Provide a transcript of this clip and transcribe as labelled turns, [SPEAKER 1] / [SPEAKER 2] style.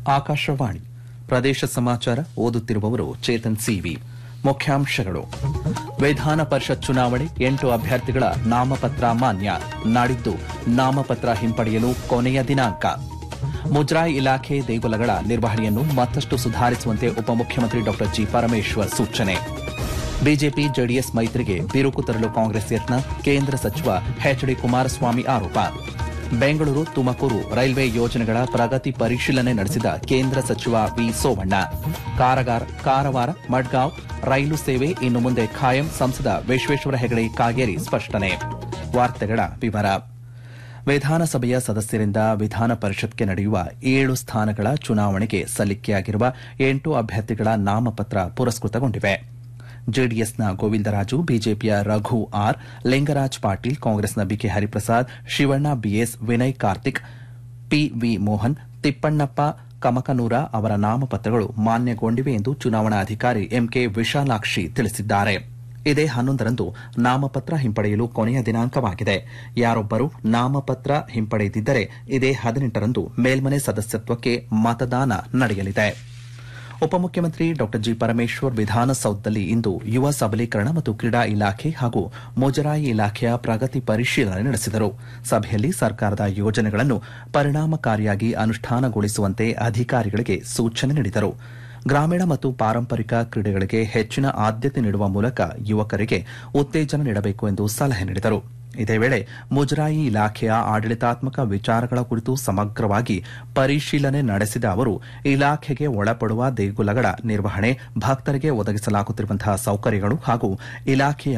[SPEAKER 1] ಆಕಾಶವಾಣಿ ಪ್ರದೇಶ ಸಮಾಚಾರ ಓದುತ್ತಿರುವವರು ಚೇತನ್ ಸಿವಿ ಮುಖ್ಯಾಂಶಗಳು ವಿಧಾನ ಪರಿಷತ್ ಚುನಾವಣೆ ಎಂಟು ಅಭ್ಯರ್ಥಿಗಳ ನಾಮಪತ್ರ ಮಾನ್ಯ ನಾಡಿದ್ದು ನಾಮಪತ್ರ ಹಿಂಪಡೆಯಲು ಕೊನೆಯ ದಿನಾಂಕ ಮುಜರಾಯಿ ಇಲಾಖೆ ದೇಗುಲಗಳ ನಿರ್ವಹಣೆಯನ್ನು ಮತ್ತಷ್ಟು ಸುಧಾರಿಸುವಂತೆ ಉಪಮುಖ್ಯಮಂತ್ರಿ ಡಾ ಜಿ ಪರಮೇಶ್ವರ್ ಸೂಚನೆ ಬಿಜೆಪಿ ಜೆಡಿಎಸ್ ಮೈತ್ರಿಗೆ ಬಿರುಕು ತರಲು ಕಾಂಗ್ರೆಸ್ ಯತ್ನ ಕೇಂದ್ರ ಸಚಿವ ಎಚ್ ಡಿ ಕುಮಾರಸ್ವಾಮಿ ಆರೋಪ ಬೆಂಗಳೂರು ತುಮಕೂರು ರೈಲ್ವೆ ಯೋಜನೆಗಳ ಪ್ರಗತಿ ಪರಿಶೀಲನೆ ನಡೆಸಿದ ಕೇಂದ್ರ ಸಚಿವ ವಿ ಸೋಮಣ್ಣ ಕಾರಗಾರ ಕಾರವಾರ ಮಡ್ಗಾಂವ್ ರೈಲು ಸೇವೆ ಇನ್ನು ಮುಂದೆ ಖಾಯಂ ಸಂಸದ ವಿಶ್ವೇಶ್ವರ ಹೆಗಡೆ ಕಾಗೇರಿ ಸ್ಪಷ್ಟನೆ ವಾರ್ತೆಗಳ ವಿವರ ವಿಧಾನಸಭೆಯ ಸದಸ್ಯರಿಂದ ವಿಧಾನ ಪರಿಷತ್ಗೆ ನಡೆಯುವ ಏಳು ಸ್ಥಾನಗಳ ಚುನಾವಣೆಗೆ ಸಲ್ಲಿಕೆಯಾಗಿರುವ ಎಂಟು ಅಭ್ಯರ್ಥಿಗಳ ನಾಮಪತ್ರ ಪುರಸ್ಕೃತಗೊಂಡಿವೆ ಜೆಡಿಎಸ್ನ ಗೋವಿಂದರಾಜು ಬಿಜೆಪಿಯ ರಘು ಆರ್ ಲಿಂಗರಾಜ್ ಪಾಟೀಲ್ ಕಾಂಗ್ರೆಸ್ನ BK Hariprasad Shivanna BS Vinay Karthik PV Mohan Tippannappa Kamakanur ಅವರ ನಾಮಪತ್ರಗಳು ಮಾನ್ಯಗೊಂಡಿವೆ ಎಂದು ಚುನಾವಣಾಧಿಕಾರಿ ಎಂಕೆ ವಿಶಾಲಾಕ್ಷಿ ತಿಳಿಸಿದ್ದಾರೆ ಇದೇ ಹನ್ನೊಂದರಂದು ನಾಮಪತ್ರ ಹಿಂಪಡೆಯಲು ಕೊನೆಯ ದಿನಾಂಕವಾಗಿದೆ ಯಾರೊಬ್ಬರು ನಾಮಪತ್ರ ಹಿಂಪಡೆದಿದ್ದರೆ ಇದೇ ಹದಿನೆಂಟರಂದು ಮೇಲ್ಮನೆ ಸದಸ್ಯತ್ವಕ್ಕೆ ಮತದಾನ ನಡೆಯಲಿದೆ ಉಪಮುಖ್ಯಮಂತ್ರಿ ಡಾ ಜಿ ಪರಮೇಶ್ವರ್ ವಿಧಾನಸೌಧದಲ್ಲಿ ಇಂದು ಯುವ ಸಬಲೀಕರಣ ಮತ್ತು ಕ್ರೀಡಾ ಇಲಾಖೆ ಹಾಗೂ ಮುಜರಾಯಿ ಇಲಾಖೆಯ ಪ್ರಗತಿ ಪರಿಶೀಲನೆ ನಡೆಸಿದರು ಸಭೆಯಲ್ಲಿ ಸರ್ಕಾರದ ಯೋಜನೆಗಳನ್ನು ಪರಿಣಾಮಕಾರಿಯಾಗಿ ಅನುಷ್ಠಾನಗೊಳಿಸುವಂತೆ ಅಧಿಕಾರಿಗಳಿಗೆ ಸೂಚನೆ ನೀಡಿದರು ಗ್ರಾಮೀಣ ಮತ್ತು ಪಾರಂಪರಿಕ ಕ್ರೀಡೆಗಳಿಗೆ ಹೆಚ್ಚಿನ ಆದ್ಯತೆ ನೀಡುವ ಮೂಲಕ ಯುವಕರಿಗೆ ಉತ್ತೇಜನ ನೀಡಬೇಕು ಎಂದು ಸಲಹೆ ನೀಡಿದರು ಇದೇ ವೇಳೆ ಮುಜರಾಯಿ ಇಲಾಖೆಯ ಆಡಳಿತಾತ್ಮಕ ವಿಚಾರಗಳ ಕುರಿತು ಸಮಗ್ರವಾಗಿ ಪರಿಶೀಲನೆ ನಡೆಸಿದ ಅವರು ಇಲಾಖೆಗೆ ಒಳಪಡುವ ದೇಗುಲಗಳ ನಿರ್ವಹಣೆ ಭಕ್ತರಿಗೆ ಒದಗಿಸಲಾಗುತ್ತಿರುವಂತಹ ಸೌಕರ್ಯಗಳು ಹಾಗೂ ಇಲಾಖೆಯ